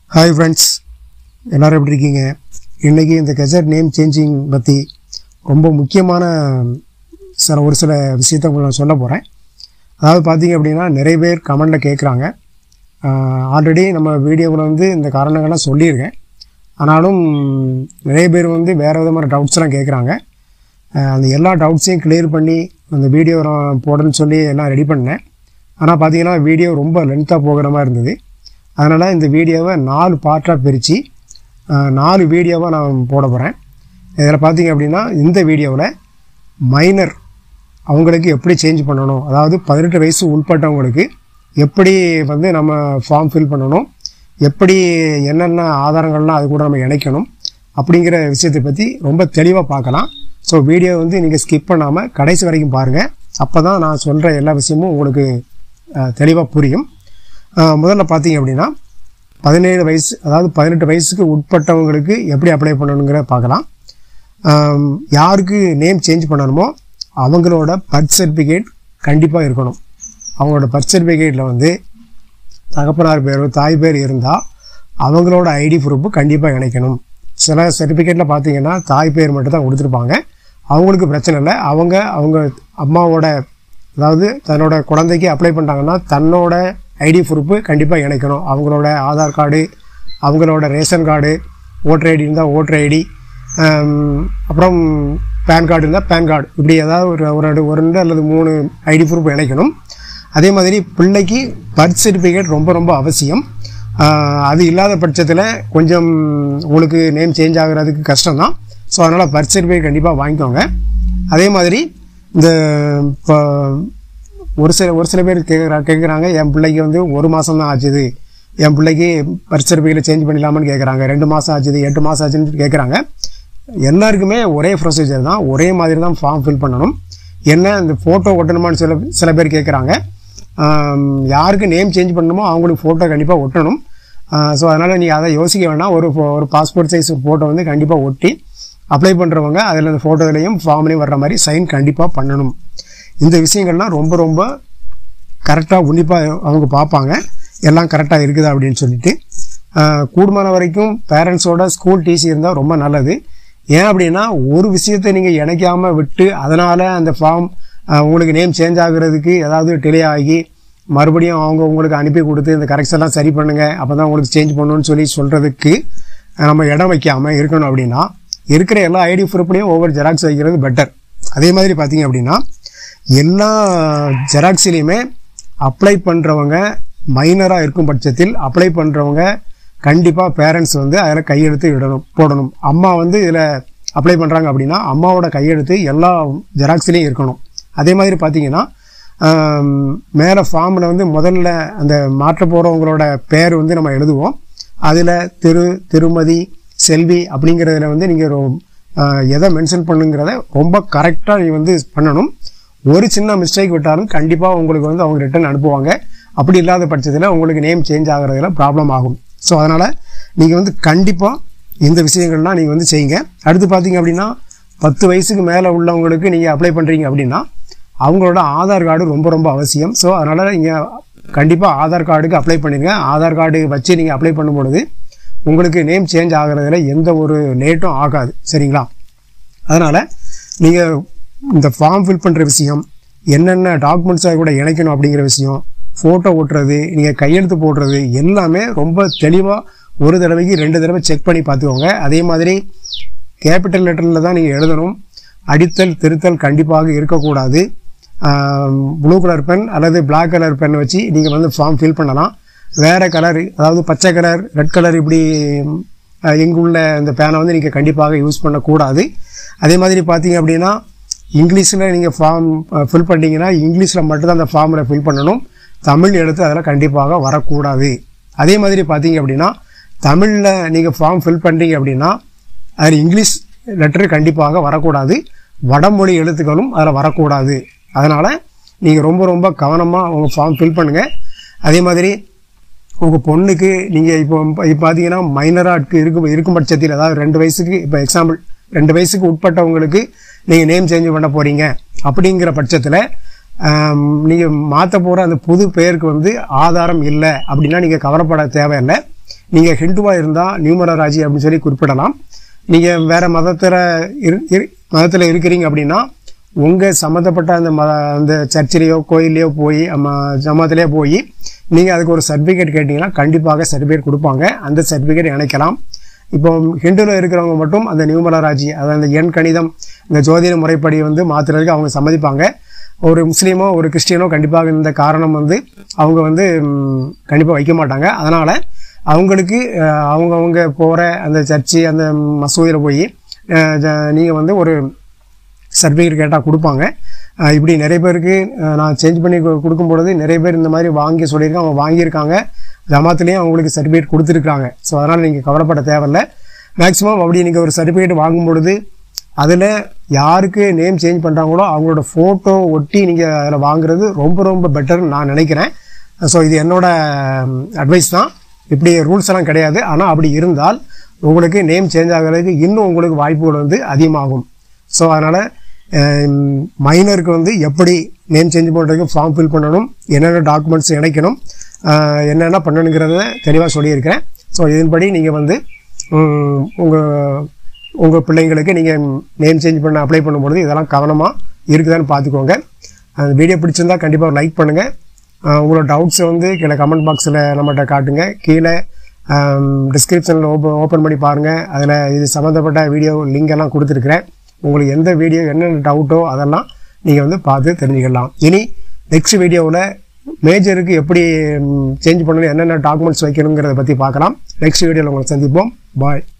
hi friends எல்லோரும் எப்படி இருக்கீங்க இன்றைக்கி இந்த கெசட் நேம் சேஞ்சிங் பற்றி ரொம்ப முக்கியமான சில ஒரு சில விஷயத்தை உங்களுக்கு நான் சொல்ல போகிறேன் அதாவது பார்த்தீங்க அப்படின்னா நிறைய பேர் கமெண்டில் கேட்குறாங்க ஆல்ரெடி நம்ம வீடியோவில் வந்து இந்த காரணங்கள்லாம் சொல்லியிருக்கேன் ஆனாலும் நிறைய பேர் வந்து வேறு விதமான டவுட்ஸ்லாம் கேட்குறாங்க அஹ் அந்த எல்லா டவுட்ஸையும் கிளியர் பண்ணி அந்த வீடியோ நான் போடணும்னு சொல்லி எல்லாம் ரெடி பண்ணேன் ஆனால் பார்த்தீங்கன்னா வீடியோ ரொம்ப லென்த்தாக போகிற மாதிரி இருந்தது அதனால் இந்த வீடியோவை நாலு பார்ட்டாக பிரித்து நாலு வீடியோவாக நான் போட போகிறேன் இதில் பார்த்தீங்க அப்படின்னா இந்த வீடியோவில் மைனர் அவங்களுக்கு எப்படி சேஞ்ச் பண்ணணும் அதாவது பதினெட்டு வயசு உட்பட்டவங்களுக்கு எப்படி வந்து நம்ம ஃபார்ம் ஃபில் பண்ணணும் எப்படி என்னென்ன ஆதாரங்கள்லாம் அது கூட நம்ம இணைக்கணும் அப்படிங்கிற விஷயத்தை பற்றி ரொம்ப தெளிவாக பார்க்கலாம் ஸோ வீடியோ வந்து நீங்கள் ஸ்கிப் பண்ணாமல் கடைசி வரைக்கும் பாருங்கள் அப்போ தான் நான் சொல்கிற எல்லா விஷயமும் உங்களுக்கு தெளிவாக புரியும் அஹ் முதல்ல பார்த்தீங்க அப்படின்னா பதினேழு வயசு அதாவது பதினெட்டு வயசுக்கு உட்பட்டவங்களுக்கு எப்படி அப்ளை பண்ணணுங்கிற பார்க்கலாம் ஆம், யாருக்கு நேம் சேஞ்ச் பண்ணணுமோ அவங்களோட பர்த் சர்டிஃபிகேட் கண்டிப்பாக இருக்கணும் அவங்களோட பர்த் சர்டிஃபிகேட்டில் வந்து தகப்பனார் பேரோ தாய் பேர் இருந்தால் அவங்களோட ஐடி ப்ரூஃப் கண்டிப்பாக இணைக்கணும் சில சர்டிஃபிகேட்டில் பார்த்தீங்கன்னா தாய் பேர் மட்டும் தான் கொடுத்துருப்பாங்க அவங்களுக்கு பிரச்சனை இல்லை அவங்க அவங்க அம்மாவோட அதாவது தன்னோட குழந்தைக்கு அப்ளை பண்ணிட்டாங்கன்னா தன்னோட ஐடி ப்ரூஃப் கண்டிப்பாக இணைக்கணும் அவங்களோட ஆதார் கார்டு அவங்களோட ரேஷன் கார்டு ஓட்டர் ஐடி இருந்தால் ஓட்டர் ஐடி அப்புறம் பேன் கார்டு இருந்தால் பேன் கார்டு இப்படி ஏதாவது ஒரு ஒரு ரெண்டு ஒரு ரெண்டு அல்லது மூணு ஐடி ப்ரூஃப் இணைக்கணும் அதே மாதிரி பிள்ளைக்கு பர்த் சர்டிஃபிகேட் ரொம்ப ரொம்ப அவசியம் ஆஹ் அது இல்லாத பட்சத்தில் கொஞ்சம் உங்களுக்கு நேம் சேஞ்ச் ஆகுறதுக்கு கஷ்டம் தான் ஸோ அதனால் பர்த் சர்டிஃபிகேட் கண்டிப்பாக வாங்கிக்கோங்க அதே மாதிரி இந்த இப்போ ஒரு சில ஒரு சில பேர் கேட்குறா கேட்குறாங்க என் பிள்ளைக்கு வந்து ஒரு மாதம் தான் ஆச்சுது என் பிள்ளைக்கு பர்த் சர்டிஃபிகேட் சேஞ்ச் பண்ணிடலாமான்னு கேட்குறாங்க ரெண்டு மாதம் ஆச்சுது எட்டு மாதம் ஆச்சுன்னு கேட்குறாங்க எல்லாருக்குமே ஒரே ப்ரொசீஜர் தான் ஒரே மாதிரி தான் ஃபார்ம் ஃபில் பண்ணணும் என்ன இந்த ஃபோட்டோ ஒட்டணுமான்னு சில சில பேர் கேட்குறாங்க ஆம், யாருக்கு நேம் சேஞ்ச் பண்ணணுமோ அவங்களுக்கு ஃபோட்டோ கண்டிப்பாக ஒட்டணும் ஸோ அதனால் நீ அதை யோசிக்க வேண்டாம் ஒரு pho- ஒரு பாஸ்போர்ட் சைஸ் ஃபோட்டோ வந்து கண்டிப்பாக ஒட்டி அப்ளை பண்ணுறவங்க அதில் அந்த ஃபோட்டோலையும் ஃபார்ம்லையும் வர்ற மாதிரி சைன் கண்டிப்பாக பண்ணணும் இந்த விஷயங்கள்லாம் ரொம்ப ரொம்ப கரெக்டாக உன்னிப்பாக அவங்க பார்ப்பாங்க எல்லாம் கரெக்டாக இருக்குதா அப்படின்னு சொல்லிட்டு ஆஹ், கூடுமான வரைக்கும் பேரண்ட்ஸோட ஸ்கூல் டிசி இருந்தால் ரொம்ப நல்லது ஏன் அப்படின்னா ஒரு விஷயத்தை நீங்கள் இணைக்காம விட்டு அதனால் அந்த ஃபார்ம் உங்களுக்கு நேம் சேஞ்ச் ஆகுறதுக்கு ஏதாவது டிலே ஆகி மறுபடியும் அவங்க உங்களுக்கு அனுப்பி கொடுத்து இந்த கரெக்ஷன் எல்லாம் சரி பண்ணுங்க அப்போ தான் உங்களுக்கு சேஞ்ச் பண்ணணும்னு சொல்லி சொல்கிறதுக்கு நம்ம இடம் வைக்காம இருக்கணும் அப்படின்னா இருக்கிற எல்லா ஐடி ப்ரூஃப்லையும் ஒவ்வொரு ஜெராக்ஸ் வைக்கிறது பெட்டர் அதே மாதிரி பார்த்தீங்க அப்படின்னா எல்லா ஜெராக்ஸ்லேயுமே அப்ளை பண்ணுறவங்க மைனராக இருக்கும் பட்சத்தில் அப்ளை பண்ணுறவங்க கண்டிப்பாக பேரண்ட்ஸ் வந்து அதில் கையெழுத்து இடணும் போடணும் அம்மா வந்து இதில் அப்ளை பண்ணுறாங்க அப்படின்னா அம்மாவோட கையெழுத்து எல்லா ஜெராக்ஸ்லேயும் இருக்கணும் அதே மாதிரி பார்த்தீங்கன்னா மேலே ஃபார்மில் வந்து முதல்ல அந்த மாற்ற போகிறவங்களோட பேர் வந்து நம்ம எழுதுவோம் அதில் திரு திருமதி செல்வி அப்படிங்கிறதுல வந்து நீங்கள் எதை மென்ஷன் பண்ணுங்கிறத ரொம்ப கரெக்டாக நீ வந்து பண்ணணும் ஒரு சின்ன மிஸ்டேக் விட்டாலும் கண்டிப்பாக உங்களுக்கு வந்து அவங்க ரிட்டர்ன் அனுப்புவாங்க அப்படி இல்லாத பட்சத்தில் உங்களுக்கு நேம் சேஞ்ச் ஆகுறதுல ப்ராப்ளம் ஆகும் ஸோ அதனால் நீங்கள் வந்து கண்டிப்பாக இந்த விஷயங்கள்லாம் நீங்கள் வந்து செய்யுங்க அடுத்து பார்த்தீங்க அப்படின்னா பத்து வயசுக்கு மேலே உள்ளவங்களுக்கு நீங்கள் அப்ளை பண்ணுறீங்க அப்படின்னா அவங்களோட ஆதார் கார்டு ரொம்ப ரொம்ப அவசியம் ஸோ அதனால் நீங்கள் கண்டிப்பாக ஆதார் கார்டுக்கு அப்ளை பண்ணிடுங்க ஆதார் கார்டு வச்சு நீங்கள் அப்ளை பண்ணும்பொழுது உங்களுக்கு நேம் சேஞ்ச் ஆகுறதுல எந்த ஒரு லேட்டும் ஆகாது சரிங்களா அதனால் நீங்கள் இந்த ஃபார்ம் ஃபில் பண்ணுற விஷயம் என்னென்ன டாக்குமெண்ட்ஸை கூட இணைக்கணும் அப்படிங்கிற விஷயம் ஃபோட்டோ ஓட்டுறது நீங்கள் கையெழுத்து போடுறது எல்லாமே ரொம்ப தெளிவாக ஒரு தடவைக்கு ரெண்டு தடவை செக் பண்ணி பார்த்துக்கோங்க அதே மாதிரி கேபிட்டல் லெட்டரில் தான் நீங்கள் எழுதணும் அடித்தல் திருத்தல் கண்டிப்பாக இருக்கக்கூடாது ப்ளூ கலர் பென் அல்லது Black கலர் பென் வச்சு நீங்கள் வந்து ஃபார்ம் ஃபில் பண்ணலாம் வேறு கலர் அதாவது பச்சை கலர் ரெட் கலர் இப்படி அஹ், இங்குள்ள இந்த பேனை வந்து நீங்கள் கண்டிப்பாக யூஸ் பண்ணக்கூடாது அதே மாதிரி பார்த்தீங்க அப்படின்னா இங்கிலீஷில் நீங்கள் ஃபார்ம் ஃபில் பண்ணீங்கன்னா இங்கிலீஷில் மட்டும்தான் அந்த ஃபார்மில் ஃபில் பண்ணணும் தமிழ் எழுத்து அதில் கண்டிப்பாக வரக்கூடாது அதே மாதிரி பார்த்தீங்க அப்படின்னா தமிழில் நீங்கள் ஃபார்ம் ஃபில் பண்ணுறீங்க அப்படின்னா அதில் இங்கிலீஷ் லெட்டர் கண்டிப்பாக வரக்கூடாது வடமொழி எழுத்துக்களும் அதில் வரக்கூடாது அதனால் நீங்கள் ரொம்ப ரொம்ப கவனமாக உங்கள் ஃபார்ம் ஃபில் பண்ணுங்கள் அதே மாதிரி உங்கள் பொண்ணுக்கு நீங்கள் இப்போ இப்போ பார்த்தீங்கன்னா மைனராக இருக்கும் இருக்கும் பட்சத்தில் அதாவது ரெண்டு வயசுக்கு இப்போ எக்ஸாம்பிள் ரெண்டு வயசுக்கு உட்பட்டவங்களுக்கு நீங்கள் நேம் சேஞ்ச் பண்ண போகிறீங்க அப்படிங்கிற பட்சத்தில் நீங்கள் மாற்ற போகிற அந்த புது பெயருக்கு வந்து ஆதாரம் இல்லை அப்படின்னா நீங்கள் கவலைப்பட தேவையில்லை நீங்கள் ஹிந்துவாக இருந்தால் நியூமரராஜி அப்படின்னு சொல்லி குறிப்பிடலாம் நீங்கள் வேறு மதத்தில் இரு இரு- மதத்தில் இருக்கிறீங்க அப்படின்னா உங்கள் சம்மந்தப்பட்ட அந்த மத அந்த சர்ச்சிலேயோ கோயிலையோ போய் நம்ம ஜமாத்திலேயோ போய் நீங்கள் அதுக்கு ஒரு சர்டிஃபிகேட் கேட்டிங்கன்னா கண்டிப்பாக சர்டிஃபிகேட் கொடுப்பாங்க அந்த சர்டிஃபிகேட் இணைக்கலாம் இப்போ ஹிந்துவில் இருக்கிறவங்க மட்டும் அந்த நியூமலராஜி அதாவது அந்த எண் கணிதம் இந்த ஜோதிட முறைப்படி வந்து மாற்றுறதுக்கு அவங்க சம்மதிப்பாங்க ஒரு முஸ்லீமோ ஒரு கிறிஸ்டியனோ கண்டிப்பாக இந்த காரணம் வந்து அவங்க வந்து கண்டிப்பாக வைக்க மாட்டாங்க அதனால் அவங்களுக்கு அஹ், அவங்கவங்க போகிற அந்த சர்ச்சு அந்த மசூதியில் போய் நீங்கள் வந்து ஒரு சர்டிஃபிகேட் கேட்டால் கொடுப்பாங்க அஹ் இப்படி நிறைய பேருக்கு அஹ் நான் சேஞ்ச் பண்ணி கு- கொடுக்கும் பொழுது நிறைய பேர் இந்த மாதிரி வாங்கி சொல்லியிருக்காங்க அவங்க வாங்கியிருக்காங்க ஜமாத்துலேயும் அவங்களுக்கு சர்டிஃபிகேட் கொடுத்துருக்காங்க ஸோ அதனால் நீங்கள் கவலைப்பட தேவையில்ல மேக்ஸிமம் அப்படி நீங்கள் ஒரு சர்டிஃபிகேட் வாங்கும் பொழுது அதில் யாருக்கு நேம் சேஞ்ச் பண்ணுறாங்களோ அவங்களோட ஃபோட்டோ ஒட்டி நீங்கள் அதில் வாங்குறது ரொம்ப ரொம்ப பெட்டர்னு நான் நினைக்கிறேன் ஸோ இது என்னோட அட்வைஸ் தான் இப்படி ரூல்ஸ் எல்லாம் கிடையாது ஆனால் அப்படி இருந்தால் உங்களுக்கு நேம் சேஞ்ச் ஆகிறதுக்கு இன்னும் உங்களுக்கு வாய்ப்புகள் வந்து அதிகமாகும் ஸோ அதனால் மைனருக்கு வந்து எப்படி நேம் சேஞ்ச் பண்ணுறதுக்கு ஃபார்ம் ஃபில் பண்ணணும் என்னென்ன டாக்குமெண்ட்ஸ் இணைக்கணும் அஹ், என்னென்ன பண்ணணுங்கிறத தெளிவாக சொல்லியிருக்கிறேன் ஸோ இதன்படி நீங்கள் வந்து உங்கள் உங்கள் பிள்ளைங்களுக்கு நீங்கள் நேம் சேஞ்ச் பண்ண அப்ளை பண்ணும்பொழுது இதெல்லாம் கவனமாக இருக்குதான்னு பார்த்துக்கோங்க அந்த வீடியோ பிடிச்சிருந்தா கண்டிப்பாக லைக் பண்ணுங்கள் உங்களோட டவுட்ஸை வந்து கீழே கமெண்ட் பாக்ஸில் நம்மகிட்ட காட்டுங்க கீழே டிஸ்கிரிப்ஷனில் ஓப்பன் ஓப்பன் பண்ணி பாருங்கள் அதில் இது சம்மந்தப்பட்ட வீடியோ லிங்க் எல்லாம் கொடுத்துருக்குறேன் உங்களுக்கு எந்த வீடியோ என்னென்ன டவுட்டோ அதெல்லாம் நீங்கள் வந்து பார்த்து தெரிஞ்சுக்கலாம் இனி நெக்ஸ்ட் வீடியோவில் மேஜருக்கு எப்படி சேஞ்ச் பண்ணணும் என்னென்ன டாக்குமெண்ட்ஸ் வைக்கணுங்கிறத பற்றி பார்க்கலாம் நெக்ஸ்ட் வீடியோவில் உங்களை சந்திப்போம் பாய்